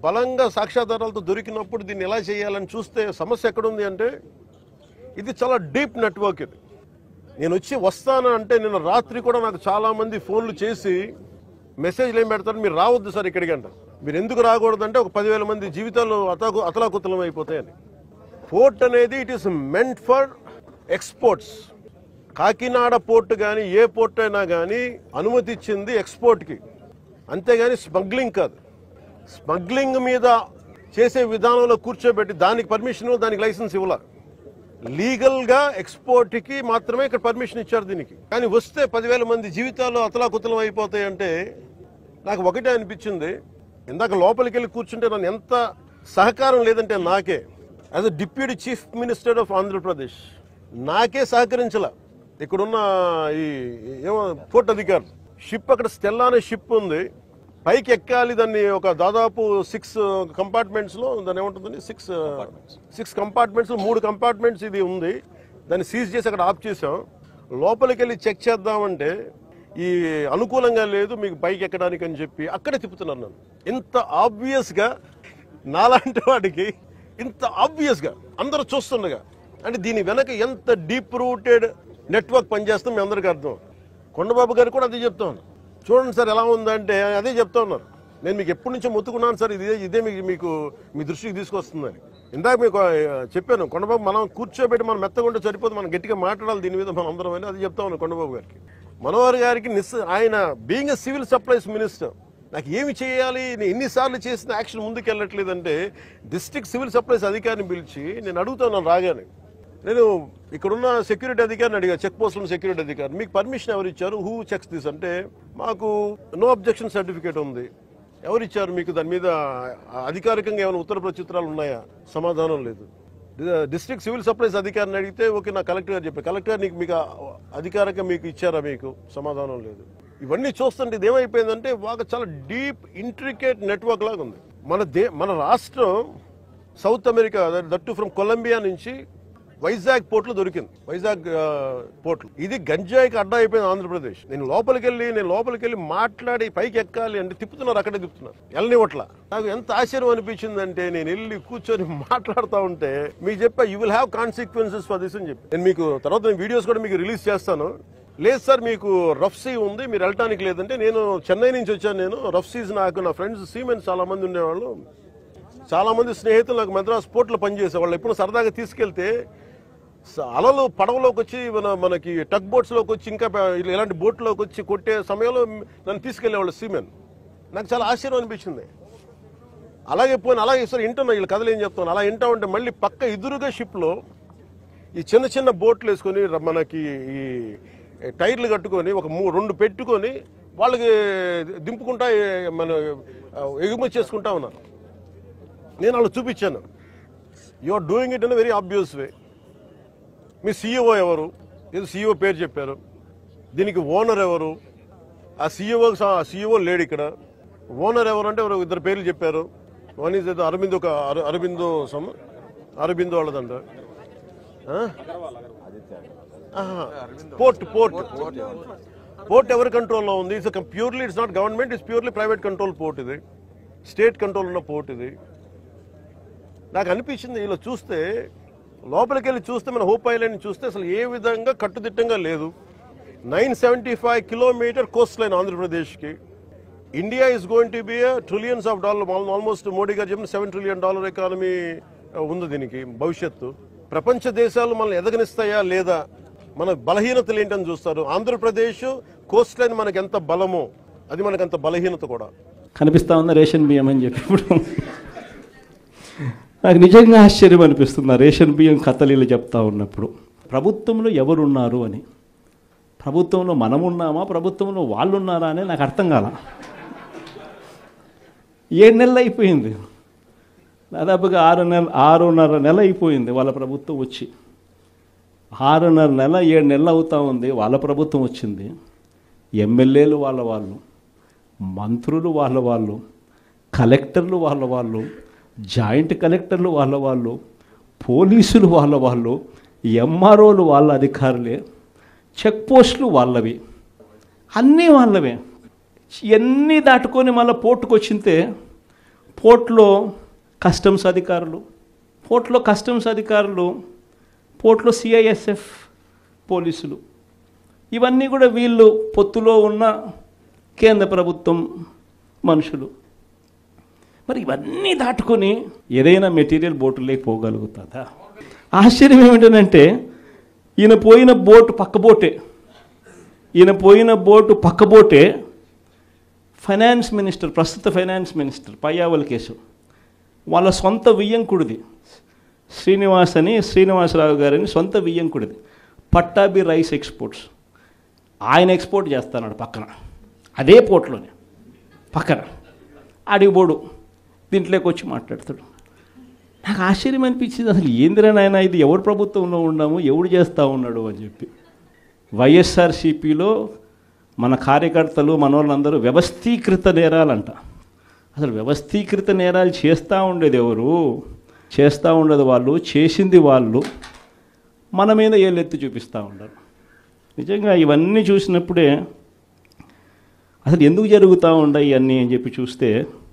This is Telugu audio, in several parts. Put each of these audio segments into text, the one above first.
బలంగా సాక్ష్యాధారాలతో దొరికినప్పుడు దీన్ని ఎలా చేయాలని చూస్తే సమస్య ఎక్కడుంది అంటే ఇది చాలా డీప్ నెట్వర్క్ ఇది నేను వచ్చి వస్తాను అంటే నిన్న రాత్రి కూడా నాకు చాలా మంది ఫోన్లు చేసి మెసేజ్లు ఏం పెడతారు మీరు రావద్దు సార్ ఇక్కడికి అంటారు మీరు ఎందుకు రాకూడదంటే ఒక పదివేల మంది జీవితాలు అతకు అతలాకుతలం అయిపోతాయని పోర్ట్ అనేది it is meant for exports Kakinada port కానీ ఏ పోర్ట్ అయినా కానీ అనుమతి ఇచ్చింది ఎక్స్పోర్ట్కి అంతేగాని స్మగ్లింగ్ కాదు స్మగ్లింగ్ మీద చేసే విధానంలో కూర్చోబెట్టి దానికి పర్మిషన్ దానికి లైసెన్స్ ఇవ్వాల లీగల్గా ఎక్స్పోర్ట్కి మాత్రమే ఇక్కడ పర్మిషన్ ఇచ్చారు దీనికి కానీ వస్తే పదివేల మంది జీవితాలు అతలాకుతలం అయిపోతాయంటే నాకు ఒకటే అనిపించింది ఇందాక లోపలికి వెళ్ళి కూర్చుంటే నన్ను ఎంత సహకారం లేదంటే నాకే as a deputy chief minister of Andhra Pradesh నాకే సహకరించాల ఇక్కడున్న ఈ ఏమో పోర్ట్ అధికారి షిప్ అక్కడ స్టెల్లా అనే షిప్ ఉంది పైకి ఎక్కాలి దాన్ని ఒక దాదాపు సిక్స్ కంపార్ట్మెంట్స్ లో దాన్ని ఏముంటుందండి సిక్స్ సిక్స్ కంపార్ట్మెంట్స్ మూడు కంపార్ట్మెంట్స్ ఇది ఉంది దాన్ని సీజ్ చేసి అక్కడ ఆఫ్ చేసాం లోపలికి వెళ్ళి చెక్ చేద్దామంటే ఈ అనుకూలంగా లేదు మీకు పైకి ఎక్కడానికి అని చెప్పి అక్కడే తిప్పుతున్నాను నన్ను ఇంత ఆబ్వియస్ గా నాలాంటి వాడికి ఇంత ఆబ్వియస్ గా అందరూ చూస్తుండగా అంటే దీని వెనక ఎంత డీప్ రూటెడ్ నెట్వర్క్ పనిచేస్తుందో మీ అందరికీ అర్థం కొండబాబు గారు కూడా అదే చెప్తాను చూడండి సార్ ఎలా ఉందంటే అదే చెప్తా ఉన్నారు నేను మీకు ఎప్పటి నుంచో మొత్తుకున్నాను సార్ ఇదే ఇదే మీకు మీకు మీ దృష్టికి తీసుకొస్తుందని ఇందాక మీకు ఆ, చెప్పాను కొండబాబు మనం కూర్చోబెట్టి మనం మెత్తగుంటే సరిపోదు మనం గట్టిగా మాట్లాడాలి దీని మీద మనం అందరం అని అది చెప్తా ఉన్నాను కొండబాబు గారికి మనోహర్ గారికి నిస్ ఆయన being a civil supplies minister నాకు ఏమి చేయాలి నేను ఎన్నిసార్లు చేసిన యాక్షన్ ముందుకు వెళ్ళట్లేదంటే డిస్ట్రిక్ట్ సివిల్ సప్లైస్ అధికారిని పిలిచి నేను అడుగుతాను రాగానే నేను ఇక్కడున్న సెక్యూరిటీ అధికారిని అడిగా చెక్ పోస్ట్ సెక్యూరిటీ అధికారి మీకు పర్మిషన్ ఎవరు ఇచ్చారు హూ చెక్స్ దిస్ అంటే మాకు నో అబ్జెక్షన్ సర్టిఫికేట్ ఉంది ఎవరు ఇచ్చారు మీకు దాని మీద అధికారికంగా ఏమైనా ఉత్తర ప్రత్యుత్తరాలు ఉన్నాయా సమాధానం లేదు డిస్ట్రిక్ట్ సివిల్ సప్లైస్ అధికారిని అడిగితే ఓకే నా కలెక్టర్ గారు చెప్పారు కలెక్టర్ గారు నీకు మీకు అధికారికంగా మీకు ఇచ్చారా మీకు సమాధానం లేదు ఇవన్నీ చూస్తుంటే ఇది ఏమైపోయిందంటే బాగా చాలా డీప్ ఇంట్రికేట్ నెట్వర్క్ లాగా ఉంది మన దే మన రాష్ట్రం South America that from Colombia నుంచి వైజాగ్ పోర్ట్లో దొరికింది వైజాగ్ ఆ, పోర్ట్లు ఇది గంజాయికి అడ్డా అయిపోయింది ఆంధ్రప్రదేశ్ నేను లోపలికి వెళ్ళి నేను లోపలికి వెళ్ళి మాట్లాడి పైకి ఎక్కాలి అంటే తిప్పుతున్నారు అక్కడే తిప్పుతున్నారు వెళ్ళనివ్వట్ల నాకు ఎంత ఆశ్చర్యం అనిపించిందంటే నేను వెళ్ళి కూర్చొని మాట్లాడుతూ ఉంటే మీకు చెప్పా you will have consequences for this అని చెప్పి నేను మీకు తర్వాత నేను వీడియోస్ కూడా మీకు రిలీజ్ చేస్తాను లేదు సార్ మీకు రఫ్ సీ ఉంది మీరు వెళ్ళటానికి లేదంటే నేను చెన్నై నుంచి వచ్చాను నేను రఫ్ సీస్ నాకు నా ఫ్రెండ్స్ సీమెన్స్ చాలా మంది ఉండేవాళ్ళు చాలా మంది స్నేహితులు నాకు మద్రాస్ పోర్ట్లో పనిచేసే వాళ్ళు ఎప్పుడు సరదాగా తీసుకెళ్తే స- అలలు పడవలోకి వచ్చి మన మనకి టగ్ బోట్స్ లోకి వచ్చి ఇంకా ప- ఇలా- ఇలాంటి బోట్లోకి వచ్చి కొట్టే సమయంలో నన్ను తీసుకెళ్లేవాళ్ళు సీమెన్ నాకు చాలా ఆశ్చర్యం అనిపించింది అలాగే పోయిన అలాగే సార్ వింటున్నా వీళ్ళ కథలు ఏం చెప్తాను అలా వింటా ఉంటే మళ్ళీ పక్క ఎదురుగా షిప్లో ఈ చిన్న చిన్న బోట్లు వేసుకొని ర- మనకి ఈ టైర్లు కట్టుకొని ఒక మూ రెండు పెట్టుకొని వాళ్ళకి దింపుకుంటా ఏ- మన ఆ, ఎగుమతి చేసుకుంటా ఉన్నారు నేను వాళ్ళు చూపించాను you are doing it in very obvious way మీ సీఈఓ ఎవరు ఏదో సీఈఓ పేరు చెప్పారు దీనికి ఓనర్ ఎవరు ఆ సీఈఓ సీఈఓ లేడు ఇక్కడ ఓనర్ ఎవరు అంటే ఎవరో ఇద్దరు పేర్లు చెప్పారు వన్ ఈజ్ ఏదో అరవిందో ఒక అర- అరవిందో సమ్ అరవిందో వాళ్ళదంట ఆ? ఆహా. పోర్ట్ పోర్ట్ పోర్ట్ ఎవరి కంట్రోల్లో ఉంది it's purely it's not government it's purely private control port ఇది స్టేట్ కంట్రోల్ ఉన్న పోర్ట్ ఇది నాకు అనిపించింది ఇలా చూస్తే లోపలికి వెళ్ళి చూస్తే మన హోప్ ఐలాండ్ చూస్తే అసలు ఏ విధంగా కట్టుదిట్టంగా లేదు nine seventy five kilometer coastline ఆంధ్రప్రదేశ్కి India is going to be trillions of dollar almost Modi గారు చెప్పిన సెవెన్ ట్రిలియన్ డాలర్ ఎకానమీ ఉంది దీనికి భవిష్యత్తు ప్రపంచ దేశాలు మనల్ని ఎదగనిస్తాయా లేదా మన బలహీనతలు ఏంటని చూస్తారు ఆంధ్రప్రదేశ్ కోస్ట్ లైన్ మనకి ఎంత బలమో అది మనకు అంత బలహీనత కూడా కనిపిస్తా ఉందా రేషన్ బియ్యం అని చెప్పి ఇప్పుడు నాకు నిజంగా ఆశ్చర్యం అనిపిస్తుంది ఆ రేషన్ బియ్యం కథలీలు చెప్తా ఉన్నప్పుడు ప్రభుత్వంలో ఎవరున్నారు అని ప్రభుత్వంలో మనం ఉన్నామా ప్రభుత్వంలో వాళ్ళు ఉన్నారా అని నాకు అర్థం కాల ఏడు నెలలు అయిపోయింది దాదాపుగా ఆరు నెల ఆరున్నర నెల అయిపోయింది వాళ్ళ ప్రభుత్వం వచ్చి ఆరున్నర నెల ఏడు నెలలు అవుతా ఉంది వాళ్ళ ప్రభుత్వం వచ్చింది ఎమ్మెల్యేలు వాళ్ళ వాళ్ళు మంత్రులు వాళ్ళ వాళ్ళు కలెక్టర్లు వాళ్ళ వాళ్ళు జాయింట్ కలెక్టర్లు వాళ్ళ వాళ్ళు పోలీసులు వాళ్ళ వాళ్ళు ఎంఆర్ఓలు వాళ్ళ అధికారులే చెక్ పోస్టులు వాళ్ళవి అన్నీ వాళ్ళవే ఎన్ని దాటుకొని మళ్ళీ పోర్టుకు వచ్చింతే పోర్ట్లో కస్టమ్స్ అధికారులు పోర్ట్లో కస్టమ్స్ అధికారులు పోర్ట్లో సిఐఎస్ఎఫ్ పోలీసులు ఇవన్నీ కూడా వీళ్ళు పొత్తులో ఉన్న కేంద్ర ప్రభుత్వం మనుషులు మరి ఇవన్నీ దాటుకొని ఏదైనా మెటీరియల్ బోటులోకి పోగలుగుతుందా ఆశ్చర్యం ఏమిటంటే ఈయన పోయిన బోటు పక్క బోటే ఈయన పోయిన బోటు పక్క బోటే ఫైనాన్స్ మినిస్టర్ ప్రస్తుత ఫైనాన్స్ మినిస్టర్ పయ్యావల్ కేసు వాళ్ళ సొంత వియ్యంకుడిది శ్రీనివాస్ అని శ్రీనివాసరావు గారని సొంత వియ్యంకుడిది పట్టాభి రైస్ ఎక్స్పోర్ట్స్ ఆయన ఎక్స్పోర్ట్ చేస్తున్నాడు పక్కన అదే పోర్ట్లోనే పక్కన అడిగిపోడు దీంట్లోకి వచ్చి మాట్లాడతాడు నాకు ఆశ్చర్యం అనిపించింది అసలు ఏందిరా నాయన ఇది ఎవరు ప్రభుత్వంలో ఉన్నాము ఎవడు చేస్తూ ఉన్నాడు అని చెప్పి వైఎస్ఆర్సీపీలో మన కార్యకర్తలు మన వాళ్ళందరూ వ్యవస్థీకృత నేరాలంట అసలు వ్యవస్థీకృత నేరాలు చేస్తూ ఉండేది ఎవరు చేస్తూ ఉండేది వాళ్ళు చేసింది వాళ్ళు మన మీద ఏళ్ళెత్తి చూపిస్తూ ఉండరు నిజంగా ఇవన్నీ చూసినప్పుడే అసలు ఎందుకు జరుగుతూ ఉన్నాయి ఇవన్నీ అని చెప్పి చూస్తే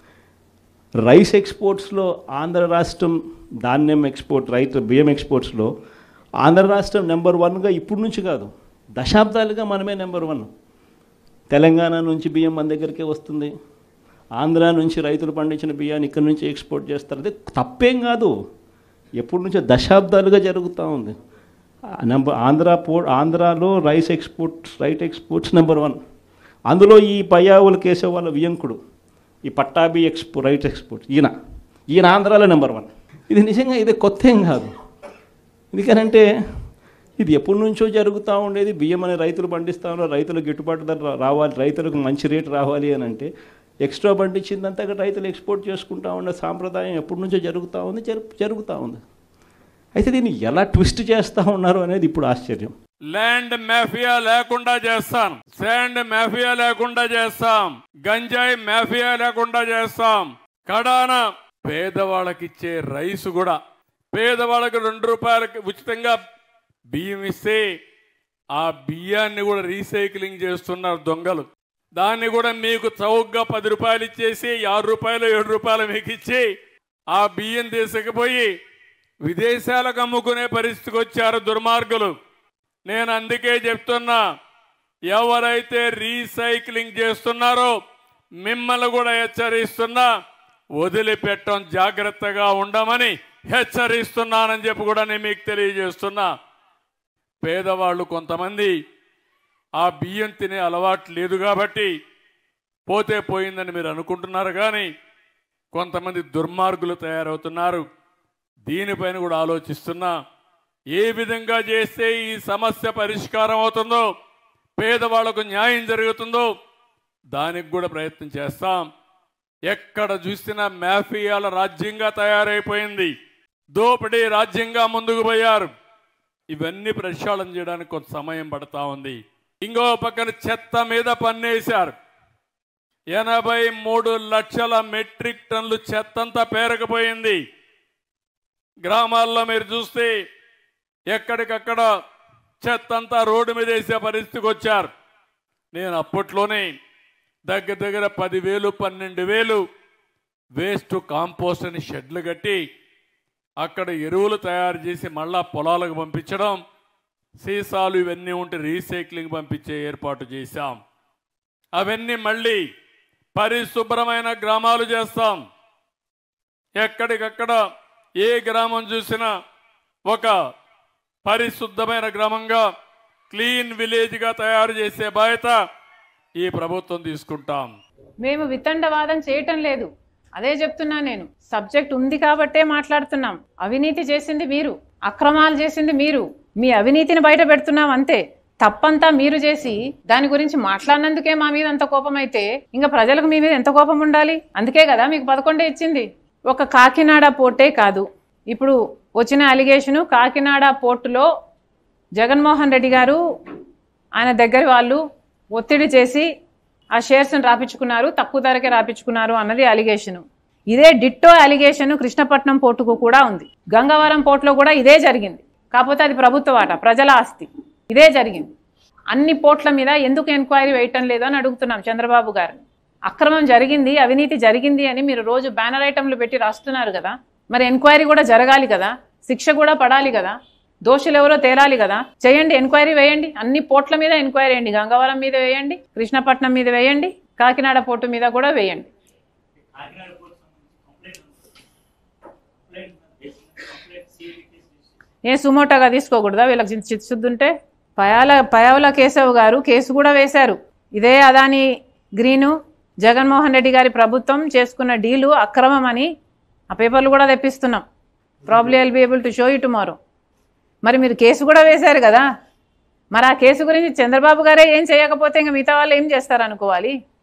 రైస్ ఎక్స్పోర్ట్స్లో ఆంధ్ర రాష్ట్రం ధాన్యం ఎక్స్పోర్ట్ రైట్ బియ్యం ఎక్స్పోర్ట్స్లో ఆంధ్ర రాష్ట్రం నెంబర్ వన్గా ఇప్పుడు నుంచి కాదు దశాబ్దాలుగా మనమే నెంబర్ వన్ తెలంగాణ నుంచి బియ్యం మన దగ్గరికే వస్తుంది ఆంధ్ర నుంచి రైతులు పండించిన బియ్యాన్ని ఇక్కడ నుంచి ఎక్స్పోర్ట్ చేస్తారు అదే తప్పేం కాదు ఎప్పటి నుంచో దశాబ్దాలుగా జరుగుతూ ఉంది నెంబర్ ఆంధ్ర పో ఆంధ్రాలో rice exports right exports number one అందులో ఈ పయ్యావుల కేశవ వాళ్ళ వియంకుడు ఈ పట్టాభి ఎక్స్పో రైట్ ఎక్స్పోర్ట్ ఈయన ఈయన ఆంధ్రాలో నెంబర్ వన్ ఇది నిజంగా ఇది కొత్త ఏం కాదు ఎందుకనంటే ఇది ఎప్పటి నుంచో జరుగుతూ ఉండేది బియ్యం అనే రైతులు పండిస్తా ఉన్నారు రైతులకు గిట్టుబాటు ధర రా- రావాలి రైతులకు మంచి రేటు రావాలి అని అంటే ఎక్స్ట్రా పండించిందంతా కూడా రైతులు ఎక్స్పోర్ట్ చేసుకుంటా ఉండే సాంప్రదాయం ఎప్పటి నుంచో జరుగుతూ ఉంది జరు జరుగుతూ ఉంది అయితే దీన్ని ఎలా ట్విస్ట్ చేస్తూ ఉన్నారు అనేది ఇప్పుడు ఆశ్చర్యం ల్యాండ్ మాఫియా లేకుండా చేస్తాం శాండ్ మాఫియా లేకుండా చేస్తాం గంజాయి మాఫియా లేకుండా చేస్తాం కడాన పేదవాళ్ళకిచ్చే రైసు కూడా పేదవాళ్ళకి రెండు రూపాయలకి ఉచితంగా బియ్యం ఇస్తే ఆ బియ్యాన్ని కూడా రీసైక్లింగ్ చేస్తున్నారు దొంగలు దాన్ని కూడా మీకు చౌకగా పది రూపాయలు ఇచ్చేసి ఆరు రూపాయలు ఏడు రూపాయలు మీకు ఇచ్చి ఆ బియ్యం తీసుకుపోయి విదేశాలకు అమ్ముకునే పరిస్థితికి వచ్చారు దుర్మార్గులు నేను అందుకే చెప్తున్నా ఎవరైతే రీసైక్లింగ్ చేస్తున్నారో మిమ్మల్ని కూడా హెచ్చరిస్తున్నా వదిలిపెట్టం జాగ్రత్తగా ఉండమని హెచ్చరిస్తున్నానని చెప్పి కూడా నేను మీకు తెలియజేస్తున్నా పేదవాళ్ళు కొంతమంది ఆ బియ్యం తినే అలవాటు లేదు కాబట్టి పోతే పోయిందని మీరు అనుకుంటున్నారు కానీ కొంతమంది దుర్మార్గులు తయారవుతున్నారు దీనిపైన కూడా ఆలోచిస్తున్నా ఏ విధంగా చేస్తే ఈ సమస్య పరిష్కారం అవుతుందో పేదవాళ్లకు న్యాయం జరుగుతుందో దానికి కూడా ప్రయత్నం చేస్తాం ఎక్కడ చూసినా మాఫియాల రాజ్యంగా తయారైపోయింది దోపిడీ రాజ్యంగా ముందుకు పోయారు ఇవన్నీ ప్రక్షాళన చేయడానికి కొంత సమయం పడతా ఉంది ఇంకో పక్కన చెత్త మీద పన్నేశారు ఎనభై మూడు లక్షల మెట్రిక్ టన్నులు చెత్తంతా పేరకపోయింది గ్రామాల్లో మీరు చూస్తే ఎక్కడికక్కడ చెత్తంతా రోడ్డు మీద వేసే పరిస్థితికి వచ్చారు నేను అప్పట్లోనే దగ్గర దగ్గర పదివేలు పన్నెండు వేలు వేస్ట్ కాంపోస్ట్ అని షెడ్లు కట్టి అక్కడ ఎరువులు తయారు చేసి మళ్ళా పొలాలకు పంపించడం సీసాలు ఇవన్నీ ఉంటే రీసైక్లింగ్ పంపించే ఏర్పాటు చేశాం అవన్నీ మళ్ళీ పరిశుభ్రమైన గ్రామాలు చేస్తాం ఎక్కడికక్కడ ఏ గ్రామం చూసినా ఒక పరిశుద్ధమైన గ్రామంగా క్లీన్ విలేజ్గా తయారు చేసే బాధ్యత ఈ ప్రభుత్వం తీసుకుంటాం మేము వితండవాదం చేయటం లేదు అదే చెప్తున్నా నేను సబ్జెక్ట్ ఉంది కాబట్టే మాట్లాడుతున్నాం అవినీతి చేసింది మీరు అక్రమాలు చేసింది మీరు మీ అవినీతిని బయట పెడుతున్నాం అంతే తప్పంతా మీరు చేసి దాని గురించి మాట్లాడినందుకే మా మీద అంత కోపం అయితే ఇంకా ప్రజలకు మీ మీద ఎంత కోపం ఉండాలి అందుకే కదా మీకు పదకొండే ఇచ్చింది ఒక కాకినాడ పోర్టే కాదు ఇప్పుడు వచ్చిన అలిగేషను కాకినాడ పోర్టులో జగన్మోహన్ రెడ్డి గారు ఆయన దగ్గర వాళ్ళు ఒత్తిడి చేసి ఆ షేర్స్ని రాపించుకున్నారు తక్కువ ధరకే రాపించుకున్నారు అన్నది అలిగేషన్ ఇదే డిట్టో అలిగేషన్ కృష్ణపట్నం పోర్టుకు కూడా ఉంది గంగవరం పోర్టులో కూడా ఇదే జరిగింది కాకపోతే అది ప్రభుత్వ వాట ప్రజల ఆస్తి ఇదే జరిగింది అన్ని పోర్ట్ల మీద ఎందుకు ఎంక్వైరీ వేయటం లేదు అని అడుగుతున్నాం చంద్రబాబు గారు అక్రమం జరిగింది అవినీతి జరిగింది అని మీరు రోజు బ్యానర్ ఐటమ్లు పెట్టి రాస్తున్నారు కదా మరి ఎంక్వైరీ కూడా జరగాలి కదా శిక్ష కూడా పడాలి కదా దోషులు ఎవరో తేలాలి కదా చేయండి ఎంక్వైరీ వేయండి అన్ని పోర్ట్ల మీద ఎంక్వైరీ వేయండి గంగవరం మీద వేయండి కృష్ణపట్నం మీద వేయండి కాకినాడ పోర్టు మీద కూడా వేయండి ఏ సుమోటోగా తీసుకోకూడదా వీళ్ళకి చిత్- చిత్తశుద్ధి ఉంటే పయాల పయావుల కేశవ్ గారు కేసు కూడా వేశారు ఇదే అదాని గ్రీను జగన్మోహన్ రెడ్డి గారి ప్రభుత్వం చేసుకున్న డీలు అక్రమం అని ఆ పేపర్లు కూడా తెప్పిస్తున్నాం probably I'll be able to show you tomorrow మరి మీరు కేసు కూడా వేశారు కదా మరి ఆ కేసు గురించి చంద్రబాబు గారే ఏం చేయకపోతే ఇంకా మిగతా వాళ్ళు ఏం చేస్తారు అనుకోవాలి